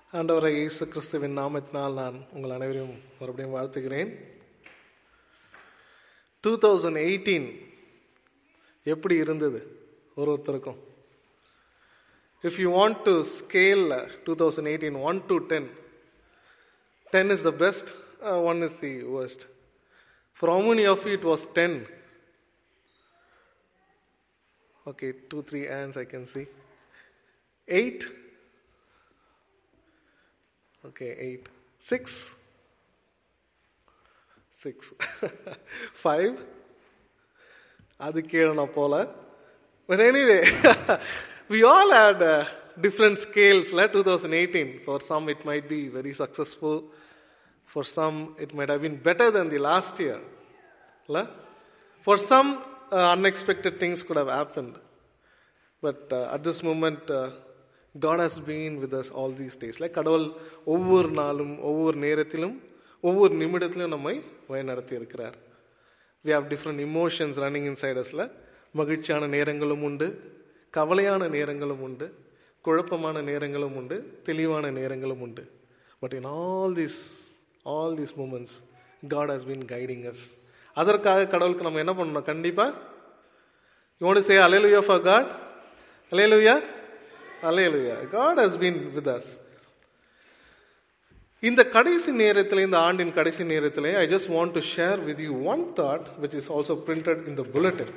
ஆண்டவரை இயேசு கிறிஸ்துவின் நாமத்தினால் நான் உங்கள் அனைவரையும் மறுபடியும் வாழ்த்துகிறேன் டூ தௌசண்ட் எயிட்டீன் எப்படி இருந்தது ஒரு ஒருத்தருக்கும் if you want to scale two thousand eighteen one to ten ten is the best one is the worst for how many of you it was ten okay two three hands i can see eight okay eight six six five அது கீழே நான் போல but anyway we all had uh, different scales la 2018 for some it might be very successful for some it might have been better than the last year la? for some uh, unexpected things could have happened but uh, at this moment uh, God has been with us all these days like கடவுள் ஒவ்வொரு நாளும் ஒவ்வொரு நேரத்திலும் ஒவ்வொரு நிமிடத்திலும் நம்மை வழிநடத்தி இருக்கிறார் we have different emotions running inside usல மகிழ்ச்சியான நேரங்களும் உண்டு கவலையான நேரங்களும் உண்டு குழப்பமான நேரங்களும் உண்டு தெளிவான நேரங்களும் உண்டு but in all this all these moments God has been guiding us அதற்காக கடவுளுக்கு நம்ம என்ன பண்ணணும் கண்டிப்பா யூ வாண்ட் சே அலையலுயா for God hallelujah hallelujah God has been with us இந்த கடைசி நேரத்தில் இந்த ஆண்டின் கடைசி நேரத்தில் I just want to share with you one thought which is also printed in the bulletin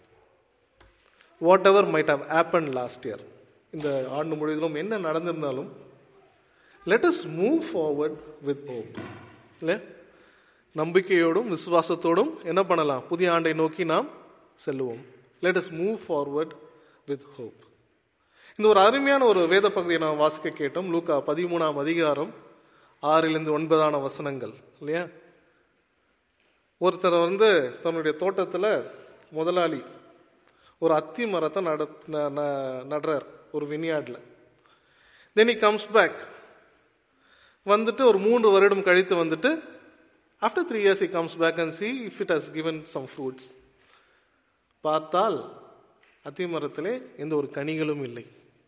whatever might have happened last year இந்த ஆண்டு முழுவதிலும் என்ன நடந்திருந்தாலும் let us move forward with hope இல்லை நம்பிக்கையோடும் விசுவாசத்தோடும் என்ன பண்ணலாம் புதிய ஆண்டை நோக்கி நாம் செல்லுவோம் let us move forward with hope இந்த ஒரு அருமையான ஒரு வேத பகுதியை நாம் வாசிக்க கேட்டோம் லூக்கா பதிமூணாம் அதிகாரம் ஆறிலிருந்து ஒன்பதான வசனங்கள் இல்லையா ஒருத்தர் வந்து தன்னுடைய தோட்டத்தில் முதலாளி ஒரு அத்தி மரத்தை நட ந- ந- நடுறார் ஒரு வினியாடில் தென் he கம்ஸ் பேக் வந்துட்டு ஒரு மூன்று வருடம் கழித்து வந்துட்டு after three years he comes back and see if it has given some fruits பார்த்தால் அத்தி மரத்திலே எந்த ஒரு கனிகளும் இல்லை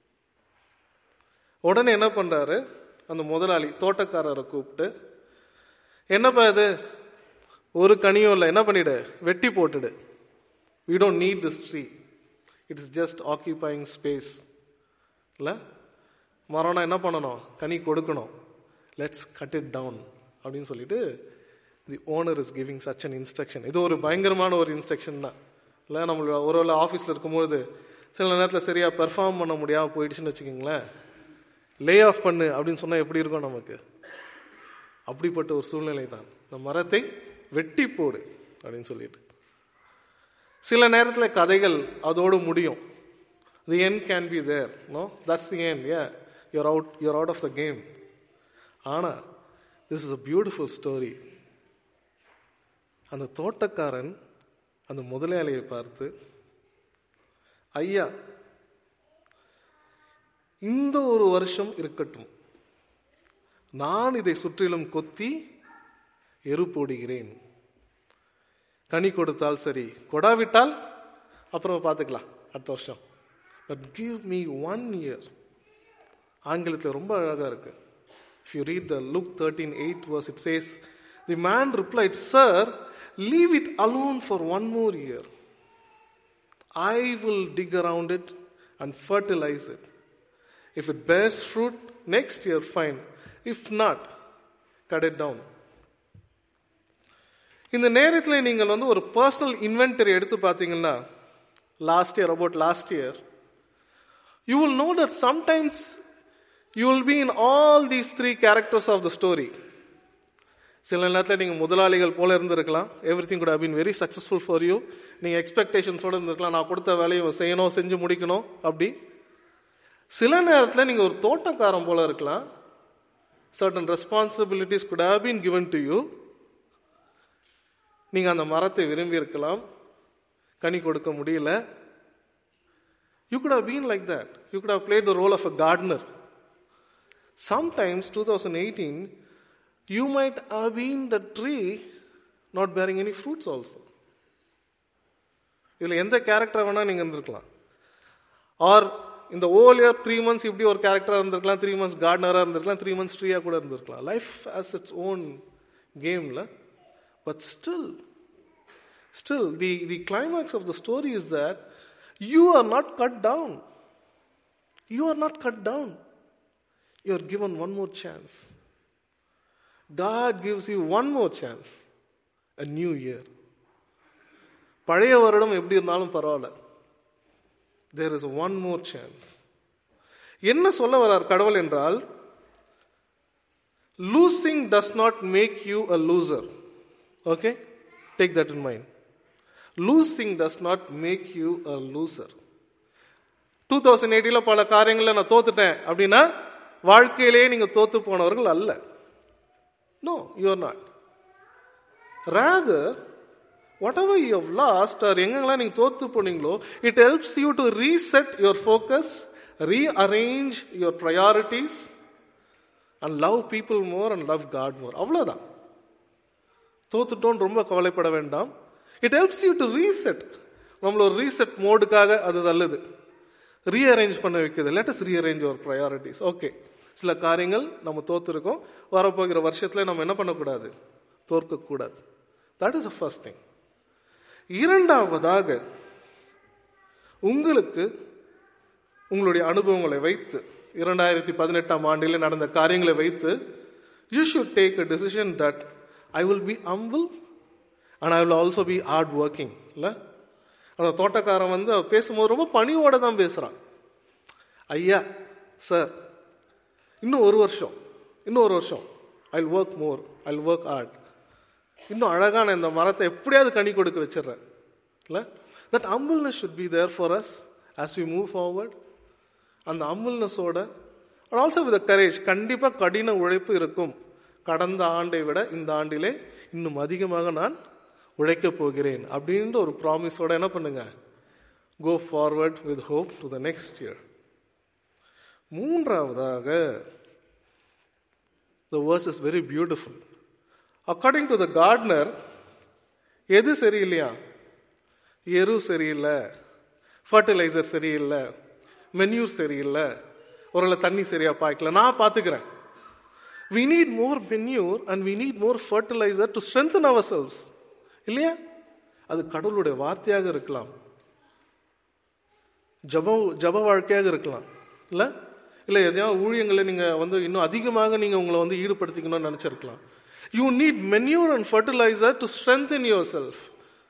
உடனே என்ன பண்றாரு அந்த முதலாளி தோட்டக்காரரை கூப்பிட்டு என்னப்பா இது ஒரு கனியும் இல்லை என்ன பண்ணிடு வெட்டி போட்டுடு we don't need this tree it is just occupying space இல்லை மரம்னா என்ன பண்ணணும் கனி கொடுக்கணும் லெட்ஸ் கட் இட் டவுன் அப்படின்னு சொல்லிட்டு the owner is giving such an instruction இது ஒரு பயங்கரமான ஒரு இன்ஸ்ட்ரக்ஷன் தான் இல்லை நம்மளோட ஒரு வேளை ஆஃபீஸில் இருக்கும்போது சில நேரத்தில் சரியாக பெர்ஃபார்ம் பண்ண முடியாமல் போயிடுச்சுன்னு வச்சுக்கோங்களேன் லே ஆஃப் பண்ணு அப்படின்னு சொன்னால் எப்படி இருக்கும் நமக்கு அப்படிப்பட்ட ஒரு சூழ்நிலை தான் இந்த மரத்தை வெட்டி போடு அப்படின்னு சொல்லிட்டு சில நேரத்தில் கதைகள் அதோடு முடியும் the end can be there no that's the end a you're out you're out of the game ஆனால் this is a beautiful story அந்த தோட்டக்காரன் அந்த முதலாளியை பார்த்து ஐயா இந்த ஒரு வருஷம் இருக்கட்டும் நான் இதை சுற்றிலும் கொத்தி எரு போடுகிறேன் கனி கொடுத்தால் சரி கொடாவிட்டால் அப்புறம் பார்த்துக்கலாம் அடுத்த வருஷம் but give me one year ஆங்கிலத்தில் ரொம்ப அழகாக இருக்கு if you read the Luke thirteen eight verse it says the man replied sir leave it alone for one more year I will dig around it and fertilise it if it bears fruit next year fine if not cut it down இந்த நேரத்தில் நீங்கள் வந்து ஒரு personal inventory எடுத்து பார்த்தீங்கன்னா last year about last year you will know that sometimes you will be in all these three characters of the story சில நேரத்தில் நீங்கள் முதலாளிகள் போல இருந்திருக்கலாம் everything could been very successful for you நீங்கள் எக்ஸ்பெக்டேஷன்ஸோடு இருந்திருக்கலாம் நான் கொடுத்த வேலையை செய்யணும் செஞ்சு முடிக்கணும் அப்படி சில நேரத்தில் நீங்கள் ஒரு தோட்டக்காரன் போல இருக்கலாம் certain responsibilities could have been given to you நீங்கள் அந்த மரத்தை விரும்பி இருக்கலாம் கனி கொடுக்க முடியல you could have been like that you could have played the role of a gardener sometimes two thousand eighteen you might have been the tree not bearing any fruits also இதில் எந்த கேரக்டர் வேணால் நீங்கள் இருந்திருக்கலாம் R இந்த ஓல் year three months இப்படி ஒரு கேரக்டராக இருந்திருக்கலாம் த்ரீ மந்த்ஸ் கார்டனராக இருந்திருக்கலாம் த்ரீ மந்த்ஸ் ட்ரீயாக கூட இருந்திருக்கலாம் லைஃப் ஆஸ் இட்ஸ் ஓன் கேமில் but still still the the climax of the story is that you are not cut down you are not cut down you are given one more chance God gives you one more chance, a new year. பழைய வருடம் எப்படி இருந்தாலும் பரவாயில்ல there is one more chance என்ன சொல்ல வர்றார் கடவுள் என்றால் losing does not make you a loser okay take that in mind losing does not make you a loser two thousand எயிட்டில பல காரியங்களில் நான் தோத்துட்டேன் அப்படின்னா வாழ்க்கையிலேயே நீங்க தோத்து போனவர்கள் அல்ல no you are not rather whatever you have lost or எங்கெங்கெல்லாம் நீங்க தோத்து போனீங்களோ it helps you to reset your focus rearrange your priorities and love people more and love God more அவ்வளோதான் தோத்துட்டோன்னு ரொம்ப கவலைப்பட வேண்டாம் it helps you to reset நம்மள ஒரு ரீசெட் மோடுக்காக அது நல்லது ரீஅரேஞ்ச் பண்ண வைக்கிறது let us rearrange your priorities okay சில காரியங்கள் நம்ம தோத்துருக்கோம் வரப்போகிற வருஷத்துல நம்ம என்ன பண்ணக்கூடாது தோற்கக்கூடாது that is a first thing இரண்டாவதாக உங்களுக்கு உங்களுடைய அனுபவங்களை வைத்து இரண்டாயிரத்தி பதினெட்டாம் ஆண்டில் நடந்த காரியங்களை வைத்து you should take a decision that I will be humble and I will also be hard working இல்லை அந்த தோட்டக்காரன் வந்து அவன் பேசும்போது ரொம்ப பணிவோட தான் பேசுகிறான் ஐயா சார் இன்னும் ஒரு வருஷம் இன்னும் ஒரு வருஷம் I work more I work hard இன்னும் அழகான இந்த மரத்தை எப்படியாவது கனி கொடுக்க வச்சிடுறேன் இல்லை that humbleness should be there for us as we move forward அந்த அம்பிள்னஸோட அண்ட் ஆல்சோ வித் கரேஜ் கண்டிப்பாக கடின உழைப்பு இருக்கும் கடந்த ஆண்டை விட இந்த ஆண்டிலே இன்னும் அதிகமாக நான் உழைக்கப் போகிறேன் அப்படின்ற ஒரு ப்ராமிஸோட என்ன பண்ணுங்க go forward with hope to the next year மூன்றாவதாக the verse is very beautiful according to the gardener எது சரியில்லையா எரு சரியில்லை ஃபர்டிலைசர் சரியில்லை மென்யூர் சரியில்லை ஒரு தண்ணி சரியா பாய்க்கல நான் பார்த்துக்கிறேன் we need more manure and we need more fertiliser to strengthen ourselves இல்லையா அது கடவுளுடைய வார்த்தையாக இருக்கலாம் ஜப ஜப வாழ்க்கையாக இருக்கலாம் இல்லை இல்லை எதையாவது ஊழியங்களை நீங்கள் வந்து இன்னும் அதிகமாக நீங்கள் உங்களை வந்து ஈடுபடுத்திக்கணும்னு நினச்சிருக்கலாம் you need manure and fertiliser to strengthen yourself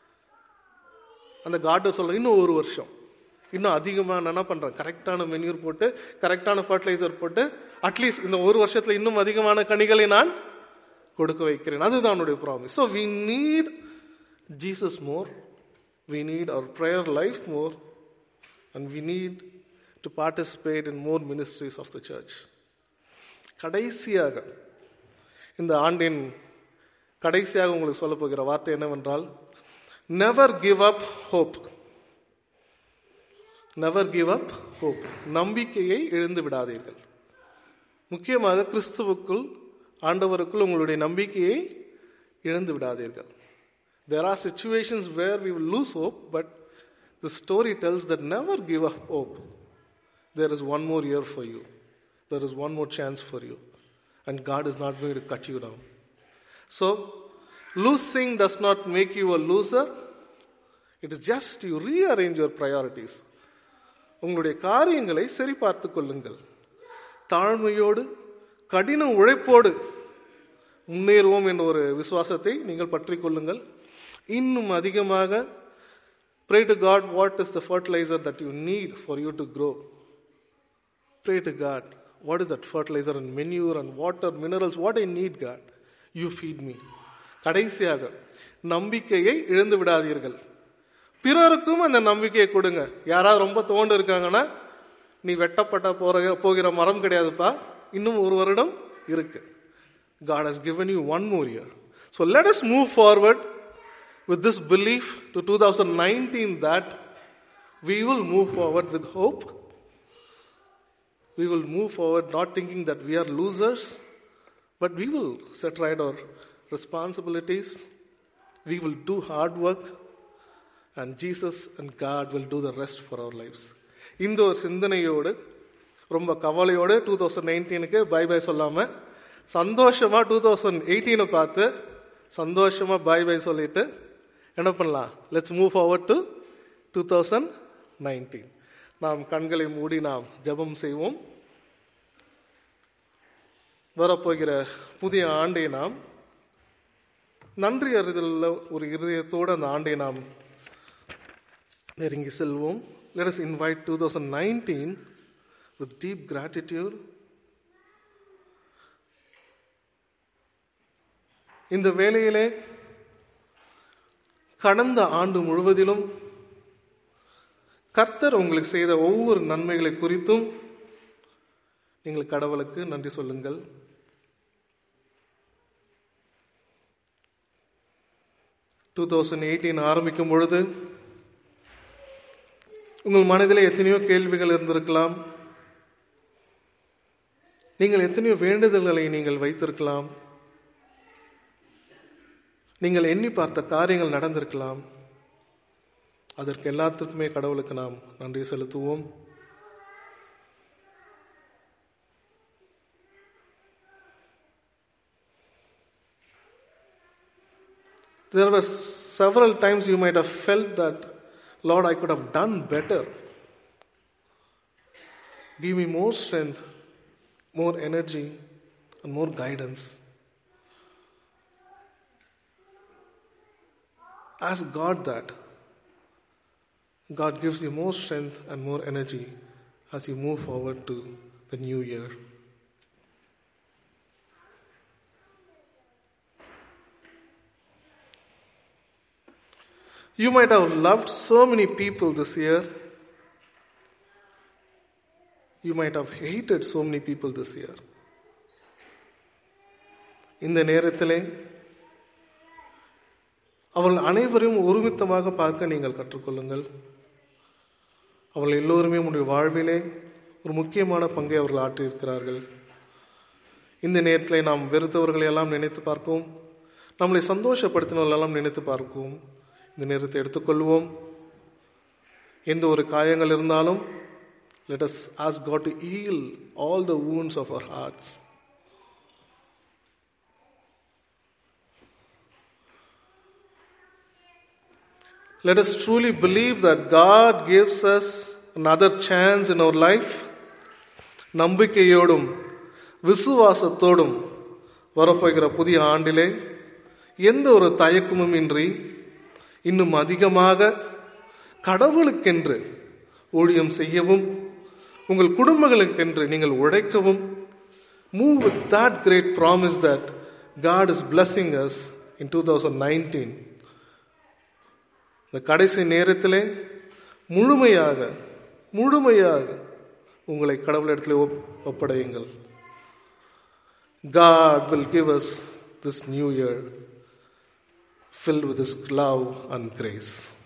அந்த கார்டர் சொல்ற இன்னும் ஒரு வருஷம் இன்னும் அதிகமாக நான் என்ன பண்ணுறேன் கரெக்டான மென்யூர் போட்டு கரெக்டான ஃபர்டிலைசர் போட்டு அட்லீஸ்ட் இந்த ஒரு வருஷத்தில் இன்னும் அதிகமான கனிகளை நான் கொடுக்க வைக்கிறேன் அதுதான் என்னுடைய promise so we need Jesus more we need our prayer life more and we need to participate in more ministries of the church கடைசியாக இந்த ஆண்டின் கடைசியாக உங்களுக்கு சொல்ல போகிற வார்த்தை என்னவென்றால் never give up hope never give up hope நம்பிக்கையை இழந்து விடாதீர்கள் முக்கியமாக கிறிஸ்துவுக்குள் ஆண்டவருக்குள் உங்களுடைய நம்பிக்கையை இழந்து விடாதீர்கள் there are situations where we will lose hope but the story tells that never give up hope there is one more year for you there is one more chance for you and God is not going to cut you down so losing does not make you a loser it is just you rearrange your priorities உங்களுடைய காரியங்களை சரி பார்த்து கொள்ளுங்கள் தாழ்மையோடு கடின உழைப்போடு முன்னேறுவோம் என்ற ஒரு விசுவாசத்தை நீங்கள் பற்றி கொள்ளுங்கள் இன்னும் அதிகமாக pray to God what is the fertiliser that you need for you to grow pray to God what is that fertiliser and manure and water minerals what I need God you feed me கடைசியாக நம்பிக்கையை இழந்து விடாதீர்கள் பிறருக்கும் அந்த நம்பிக்கையை கொடுங்க யாராவது ரொம்ப தோண்டு இருக்காங்கன்னா நீ வெட்டப்பட்ட போற போகிற மரம் கிடையாதுப்பா இன்னும் ஒரு வருடம் இருக்கு God has given you one more year so let us move forward with this belief to 2019 that we will move forward with hope. We will move forward not thinking that we are losers, but we will set right our responsibilities. We will do hard work, and Jesus and God will do the rest for our lives. இந்த ஒரு சிந்தனையோடு ரொம்ப கவலையோடு two thousand நைன்டீனுக்கு bye bye சொல்லாமல் சந்தோஷமாக two thousand எயிட்டீனை பார்த்து சந்தோஷமாக பை பை சொல்லிட்டு என்ன பண்ணலாம் let's move forward to two thousand nineteen நாம் கண்களை மூடி நாம் ஜெபம் செய்வோம் வரப்போகிற புதிய ஆண்டை நாம் நன்றி அறிதலில் ஒரு இருதயத்தோடு அந்த ஆண்டை நாம் நெருங்கி செல்வோம் let us invite 2019 with deep gratitude இந்த வேளையிலே கடந்த ஆண்டு முழுவதிலும் கர்த்தர் உங்களுக்கு செய்த ஒவ்வொரு நன்மைகளை குறித்தும் நீங்கள் கடவுளுக்கு நன்றி சொல்லுங்கள் டூ தௌசண்ட் எயிட்டீன் ஆரம்பிக்கும் பொழுது உங்கள் மனதில் எத்தனையோ கேள்விகள் இருந்திருக்கலாம் நீங்கள் எத்தனையோ வேண்டுதல்களை நீங்கள் வைத்திருக்கலாம் நீங்கள் எண்ணி பார்த்த காரியங்கள் நடந்திருக்கலாம் அதற்கு எல்லாத்துக்குமே கடவுளுக்கு நாம் நன்றி செலுத்துவோம் There were several times you might have felt that, Lord, I could have done better. Give me more strength, more energy, and more guidance. Ask God that. God gives you more strength and more energy as you move forward to the new year. You might have loved so many people this year. You might have hated so many people this year. இந்த நேரத்திலே அவர்கள் அனைவரையும் ஒருமித்தமாக பார்க்க நீங்கள் கற்றுக்கொள்ளுங்கள் அவர்கள் எல்லோருமே உங்களுடைய வாழ்விலே ஒரு முக்கியமான பங்கை அவர்கள் ஆற்றியிருக்கிறார்கள் இந்த நேரத்தில் நாம் வெறுத்தவர்களை எல்லாம் நினைத்து பார்க்கவும் நம்மளை சந்தோஷப்படுத்தினவர்களெல்லாம் நினைத்து பார்க்கவும் இந்த நேரத்தை எடுத்துக்கொள்வோம் எந்த ஒரு காயங்கள் இருந்தாலும் let us ask God to heal all the wounds of our hearts. Let us truly believe that God gives us another chance in our life. நம்பிக்கையோடும் விசுவாசத்தோடும் வரப்போகிற புதிய ஆண்டிலே எந்த ஒரு தயக்கமும் இன்றி இன்னும் அதிகமாக கடவுளுக்கென்று ஊழியம் செய்யவும் உங்கள் குடும்பங்களுக்கென்று நீங்கள் உழைக்கவும் move with that great promise that God is blessing us in two thousand nineteen இந்த கடைசி நேரத்திலே முழுமையாக முழுமையாக உங்களை கடவுளிடத்தில் ஒப் ஒப்படையுங்கள் God will give us this new year filled with His love and grace.